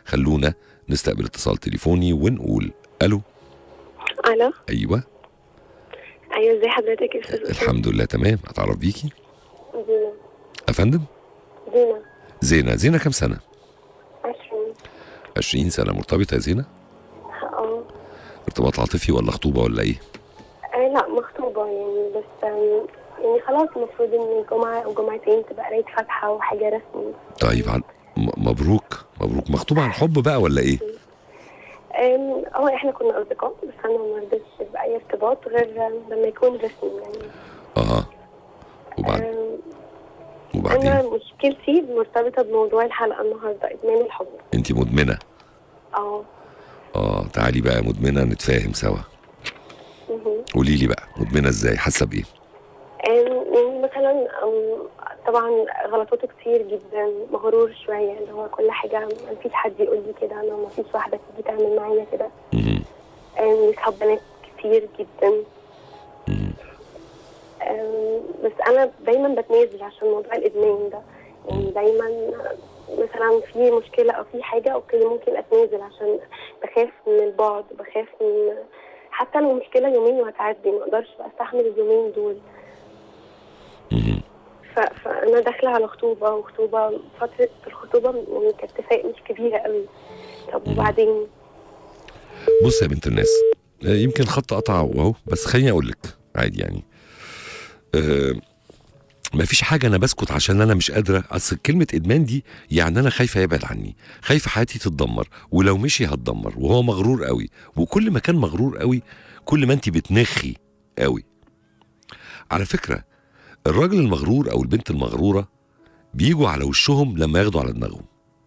خلونا نستقبل اتصال تليفوني ونقول الو الو ايوه ايوه ازي حضرتك يا استاذ أسامة؟ الحمد لله تمام اتعرف بيكي زينة افندم زينة زينه زينه كام سنه عشرين 20 سنه مرتبطه يا زينه اه ارتباط عاطفي ولا خطوبه ولا ايه آه، لا مخطوبة يعني بس آم، يعني خلاص المفروض ان الجمعة او جمعتين تبقى قراية فاتحة وحاجة رسمي طيب عن... م- مبروك مبروك مخطوبه عن حب بقى ولا ايه آم، اه احنا كنا اصدقاء بس انا ما رضيتش باي ارتباط غير آم، لما يكون رسمي يعني اه وبعد آم، وبعدين انا مشكلتي مرتبطة بموضوع الحلقة النهاردة ادمان الحب انت مدمنه اه اه تعالي بقى مدمنه نتفاهم سوا مهم. قولي لي بقى مدمنه ازاي حاسه بايه آم، يعني مثلا آم، طبعا غلطاته كتير جدا مغرور شوية اللي هو كل حاجة ما فيش حد يقول لي كده أنا ما فيش واحدة تيجي تعمل معايا كده مهم. آم، بيسحب بنات كتير جدا مهم. آم، بس أنا دايما بتنازل عشان موضوع الإدمان ده يعني دايما مثلا في مشكلة أو في حاجة أوكي ممكن أتنازل عشان بخاف من البعد بخاف من حتى لو مشكلة يومين وهتعدي ما أقدرش استحمل اليومين دول مهم. ف... فانا داخله على خطوبه وخطوبه فتره الخطوبه يعني كاتفاق مش كبيره قوي طب وبعدين بص يا بنت الناس آه، يمكن خط قطع واهو بس خليني اقول لك عادي يعني آه ما فيش حاجه انا بسكت عشان انا مش قادره اصل كلمه ادمان دي يعني انا خايفه يبعد عني خايفه حياتي تتدمر ولو مشي هتدمر وهو مغرور قوي وكل ما كان مغرور قوي كل ما انت بتنخي قوي على فكره الراجل المغرور او البنت المغروره بيجوا على وشهم لما ياخدوا على دماغهم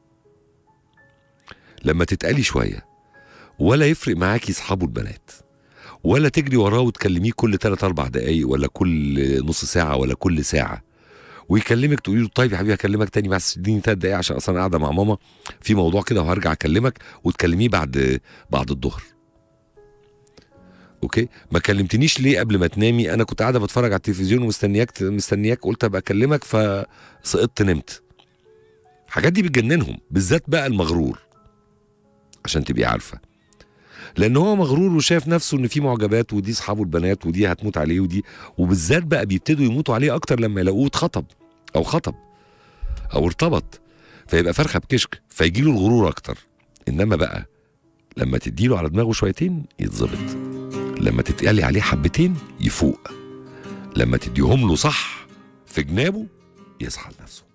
لما تتقلي شويه ولا يفرق معاكي اصحابه البنات ولا تجري وراه وتكلميه كل 3 4 دقايق ولا كل نص ساعه ولا كل ساعه ويكلمك تقولي له طيب يا حبيبي هكلمك تاني بس اديني 3 دقايق عشان اصلا قاعده مع ماما في موضوع كده وهرجع اكلمك وتكلميه بعد بعد الظهر اوكي ما كلمتنيش ليه قبل ما تنامي انا كنت قاعده بتفرج على التلفزيون ومستنياك مستنياك قلت ابقى اكلمك فسقطت نمت الحاجات دي بتجننهم بالذات بقى المغرور عشان تبقي عارفه لان هو مغرور وشايف نفسه ان في معجبات ودي اصحابه البنات ودي هتموت عليه ودي وبالذات بقى بيبتدوا يموتوا عليه اكتر لما يلاقوه اتخطب او خطب او ارتبط فيبقى فرخه بكشك فيجيله الغرور اكتر انما بقى لما تديله على دماغه شويتين يتظبط لما تتقلي عليه حبتين يفوق لما تديهم له صح في جنابه يصحى لنفسه